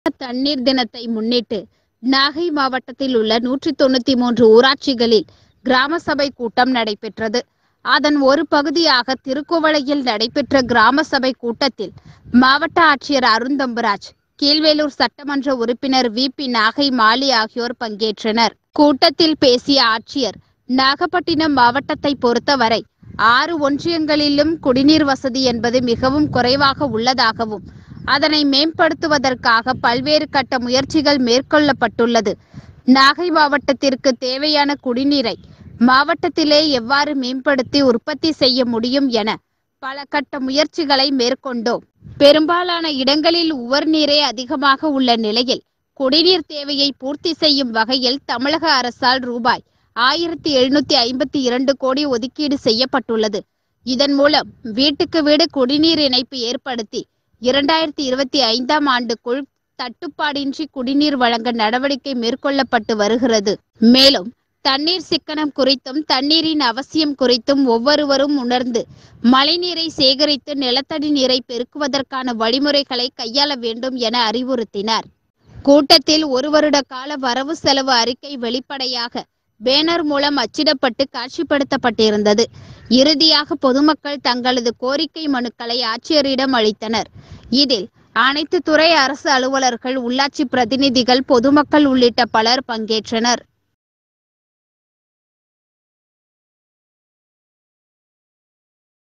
தண்ணீர் தினத்தை முன்னிட்டு நாகை மாவட்டத்தில் உள்ள நூற்றி தொண்ணூத்தி மூன்று ஊராட்சிகளில் கிராம சபை கூட்டம் நடைபெற்றது அதன் ஒரு பகுதியாக திருக்குவளையில் நடைபெற்ற கிராம சபை கூட்டத்தில் மாவட்ட ஆட்சியர் அருந்தம்பராஜ் கீழ்வேலூர் சட்டமன்ற உறுப்பினர் வி பி நாகை மாலி ஆகியோர் பங்கேற்றனர் கூட்டத்தில் பேசிய ஆட்சியர் நாகப்பட்டினம் மாவட்டத்தை பொறுத்தவரை ஆறு ஒன்றியங்களிலும் குடிநீர் வசதி என்பது மிகவும் குறைவாக உள்ளதாகவும் அதனை மேம்படுத்துவதற்காக பல்வேறு கட்ட முயற்சிகள் மேற்கொள்ளப்பட்டுள்ளது நாகை மாவட்டத்திற்கு தேவையான குடிநீரை மாவட்டத்திலே எவ்வாறு மேம்படுத்தி உற்பத்தி செய்ய முடியும் என பல கட்ட முயற்சிகளை மேற்கொண்டோம் பெரும்பாலான இடங்களில் உவர் நீரே அதிகமாக உள்ள நிலையில் குடிநீர் தேவையை பூர்த்தி செய்யும் வகையில் தமிழக அரசால் ரூபாய் ஆயிரத்தி எழுநூத்தி ஐம்பத்தி இரண்டு கோடி ஒதுக்கீடு செய்யப்பட்டுள்ளது இதன் மூலம் வீட்டுக்கு வீடு குடிநீர் இணைப்பு ஏற்படுத்தி இரண்டாயிரத்தி இருபத்தி ஐந்தாம் ஆண்டுக்குள் தட்டுப்பாடின்றி குடிநீர் வழங்க நடவடிக்கை மேற்கொள்ளப்பட்டு வருகிறது மேலும் தண்ணீர் சிக்கனம் குறித்தும் தண்ணீரின் அவசியம் குறித்தும் ஒவ்வொருவரும் உணர்ந்து மழைநீரை சேகரித்து நிலத்தடி நீரை பெருக்குவதற்கான வழிமுறைகளை கையாள வேண்டும் என அறிவுறுத்தினார் கூட்டத்தில் ஒரு வருட கால வரவு செலவு அறிக்கை வெளிப்படையாக பேனர் மூலம் அச்சிடப்பட்டு காட்சிப்படுத்தப்பட்டிருந்தது இறுதியாக பொதுமக்கள் தங்களது கோரிக்கை மனுக்களை ஆட்சியரிடம் அளித்தனர் இதில் அனைத்து துறை அரசு அலுவலர்கள் உள்ளாட்சி பிரதிநிதிகள் பொதுமக்கள் உள்ளிட்ட பலர் பங்கேற்றனர்